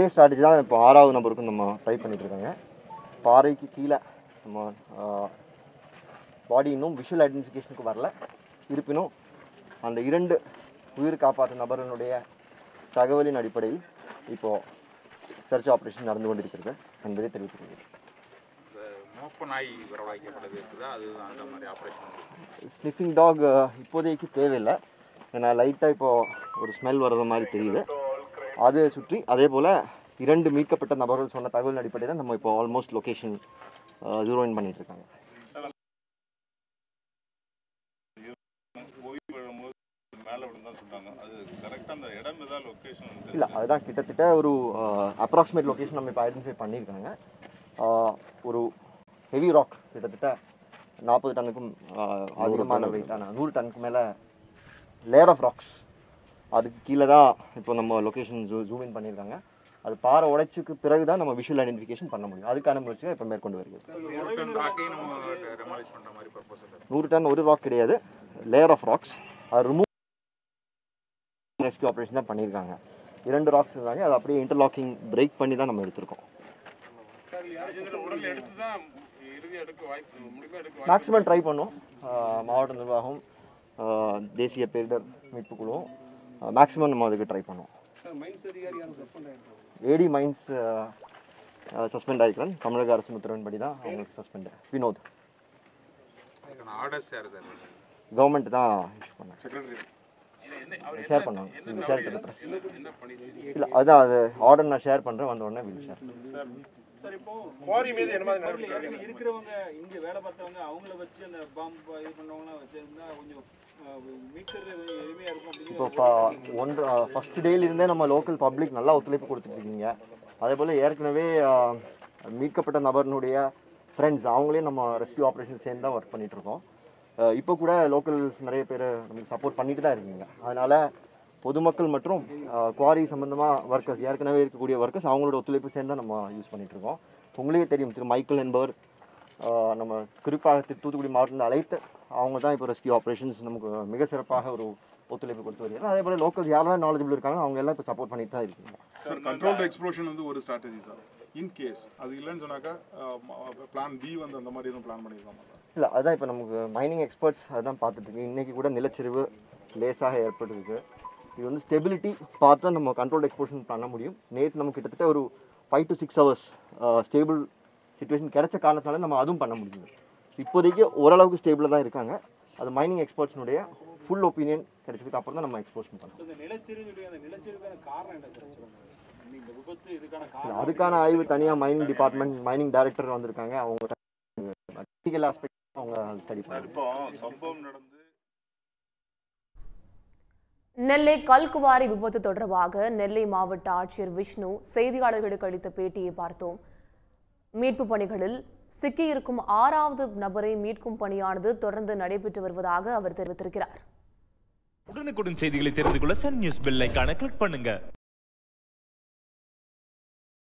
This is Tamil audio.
இதே ஸ்ட்ராட்டஜி தான் இப்போ ஆறாவது நம்பருக்கும் நம்ம ட்ரை பண்ணிட்டு இருக்காங்க பாறைக்கு கீழே நம்ம பாடி இன்னும் விஷுவல் ஐடென்டிஃபிகேஷனுக்கு வரல இருப்பினும் அந்த இரண்டு உயிர் காப்பாற்றும் நபர்களுடைய தகவலின் அடிப்படையில் இப்போது சர்ச் ஆப்ரேஷன் நடந்து கொண்டிருக்கிறது என்பதை தெரிவித்துள்ளது இந்த மோப்ப நாய் வரவழைக்கப்பட்டது இருக்குதா அது அந்த மாதிரி ஆப்ரேஷன் ஸ்னிஃபிங் டாக் இப்போதைக்கு தேவையில்லை ஏன்னா லைட்டாக இப்போது ஒரு ஸ்மெல் வர்ற மாதிரி தெரியுது அதை சுற்றி அதே போல் இரண்டு மீட்கப்பட்ட நபர்கள் சொன்ன தகவல் அடிப்படையில் தான் நம்ம இப்போ ஆல்மோஸ்ட் லொக்கேஷன் ஜீரோ இன் பண்ணிட்டு இருக்காங்க ஓய்வு பெறும்போது மேலே விழுந்தான் சொன்னாங்க அது கரெக்டாக அந்த இடம் ஏதாவது லொக்கேஷன் இல்லை அதுதான் கிட்டத்தட்ட ஒரு அப்ராக்சிமேட் லொக்கேஷன் நம்ம இப்போ ஐடென்டிஃபை பண்ணியிருக்காங்க ஆஹ், ஒரு ஹெவி ராக் கிட்டத்தட்ட நாற்பது டன்னுக்கும் ஆஹ், அதிகமான வெயிட்டான நூறு டன்னுக்கு மேலே லேயர் ஆஃப் ராக்ஸ் அதுக்கு கீழே தான் இப்போ நம்ம லொக்கேஷன் ஜூ ஜூம் இன் பண்ணியிருக்காங்க அது பாறை உடைச்சுக்கு பிறகு தான் நம்ம விஷுவல் ஐடென்டிஃபிகேஷன் பண்ண முடியும் அதுக்கான முயற்சியை இப்போ மேற்கொண்டு வருகிறது ராக்கையும் நம்ம டெமாலிஷ் பண்ணுற மாதிரி பர்பஸ் இல்லை நூறு டன் ஒரு ராக் கிடையாது லேயர் ஆஃப் ராக்ஸ் அது ரிமூவ் ரெஸ்க்யூ ஆப்ரேஷன் தான் பண்ணியிருக்காங்க இரண்டு ராக்ஸ் இருந்தாங்க அது அப்படியே இன்டர்லாக்கிங் பிரேக் பண்ணி தான் நம்ம எடுத்திருக்கோம் உடல் எடுத்து தான் இறுதி எடுக்க வாய்ப்பு முடிவு எடுக்க மேக்ஸிமம் ட்ரை பண்ணோம் ஆஹ் மாவட்ட நிர்வாகம் ஆஹ் தேசிய பேரிடர் மீட்பு குழுவும் மேக்ஸிமம் நம்ம அதுக்கு ட்ரை பண்ணோம் ஏடி மைன்ஸ் சஸ்பெண்ட் ஆகிக்கிறேன் தமிழக அரசு உத்தரவின்படி தான் அவங்களுக்கு சஸ்பெண்ட் வினோத் அதுக்கான ஆர்டர்ஸ் யார் சார் கவர்மெண்ட் தான் இஷ்யூ பண்ணாங்க செக்ரட்டரி ஷேர் பண்ணாங்க ஷேர் பண்ண ப்ரெஸ் என்ன பண்ணிச்சு இல்லை அதான் அது ஆர்டர் நான் ஷேர் பண்ணுறேன் வந்த உடனே வில் ஷேர் சார் இப்போ குவாரி மீது என்ன மாதிரி ஊர்ல நடவடிக்கை ஏற்கனவே இருக்கிறவங்க இங்க வேலை பார்த்தவங்க அவங்கள வச்சு அந்த பாம்பு இது பண்ணவங்களாம் வச்சிருந்தா கொஞ்சம் அஹ், மீட்கிறது கொஞ்சம் எளிமையா இருக்கும் இப்போ அப்படின்னு ஃப- ஒன்று ஃபஸ்ட் டேலேருந்தே நம்ம லோக்கல் பப்ளிக் நல்லா ஒத்துழைப்பு கொடுத்துட்ருக்கீங்க அதே போல் ஏற்கனவே ஆஹ், மீட்கப்பட்ட நபர்னுடைய ஃப்ரெண்ட்ஸ் அவங்களே நம்ம ரெஸ்க்யூ ஆப்ரேஷன் சேர்ந்து தான் ஒர்க் பண்ணிகிட்ருக்கோம் இப்போ கூட லோக்கல்ஸ் நிறைய பேர் நமக்கு சப்போர்ட் பண்ணிட்டு தான் இருக்கீங்க அதனால் பொதுமக்கள் மற்றும் குவாரி சம்மந்தமாக ஒர்க்கர்ஸ் ஏற்கனவே இருக்கக்கூடிய ஒர்க்கர்ஸ் அவங்களோட ஒத்துழைப்பு சேர்ந்து தான் நம்ம யூஸ் பண்ணிகிட்ருக்கோம் உங்களுக்கே தெரியும் திரு மைக்கேல் என்பவர் ஆஹ், நம்ம குறிப்பாக திரு தூத்துக்குடி மாவட்டத்தில் அழைத்து அவங்க தான் இப்போ ரெஸ்க்யூ ஆப்ரேஷன்ஸ் நமக்கு மிக சிறப்பாக ஒரு ஒத்துழைப்பு கொடுத்து வருகிறாங்க அதே போல் லோக்கல் யாரெல்லாம் நாலேஜபிள் இருக்காங்க அவங்க எல்லாம் இப்போ சப்போர்ட் பண்ணிட்டு தான் இருக்கீங்க சார் கண்ட்ரோல்டு எக்ஸ்ப்ளோஷன் வந்து ஒரு ஸ்ட்ராட்டஜி சார் இன் கேஸ் அது இல்லைன்னு சொன்னாக்கா பிளான் பி வந்து அந்த மாதிரி எதுவும் பிளான் பண்ணியிருக்காமா சார் இல்லை அதுதான் இப்போ நமக்கு மைனிங் எக்ஸ்பர்ட்ஸ் அதுதான் பார்த்துட்டு இருக்கு இன்றைக்கி கூட நிலச்சரிவு லேசாக ஏற்பட்டிருக்கு இது வந்து ஸ்டெபிலிட்டி பார்த்து தான் நம்ம கண்ட்ரோல் எக்ஸ்போஷன் பண்ண முடியும் நேற்று நமக்கு கிட்டத்தட்ட ஒரு five to six hours stable situation கிடைச்ச காரணத்தினால நம்ம அதுவும் பண்ண முடியுது இப்போதைக்கு ஓரளவுக்கு ஸ்டேபிளாக தான் இருக்காங்க அது மைனிங் எக்ஸ்பர்ட்ஸ்னுடைய ஃபுல் ஒப்பீனியன் கிடைச்சதுக்கு அப்புறம் தான் நம்ம எக்ஸ்போஷன் பண்ணோம் இந்த நிலச்சரிவு அந்த நிலச்சரிவுக்கான காரணம் என்ன சார் சொல்லுங்க இந்த விபத்து இதுக்கான இல்ல, காரணம் அதுக்கான ஆய்வு தனியாக மைனிங் டிபார்ட்மெண்ட் மைனிங் டைரக்டர் வந்திருக்காங்க அவங்க டெக்னிக்கல் ஆஸ்பெக்ட் அவங்க ஸ்டடி சார் பண்ணுறாங்க இப்போ சம்பவம் நடந்து நெல்லை கல்குவாரி விபத்து தொடர்பாக நெல்லை மாவட்ட ஆட்சியர் விஷ்ணு செய்தியாளர்களுக்கு அளித்த பேட்டியை பார்த்தோம் மீட்பு பணிகளில் சிக்கியிருக்கும் ஆறாவது நபரை மீட்கும் பணியானது தொடர்ந்து நடைபெற்று வருவதாக அவர் தெரிவித்திருக்கிறார் உடனுக்குடன் செய்திகளை தெரிந்து கொள்ள சன் நியூஸ் பெல் ஐகானை கிளிக் பண்ணுங்க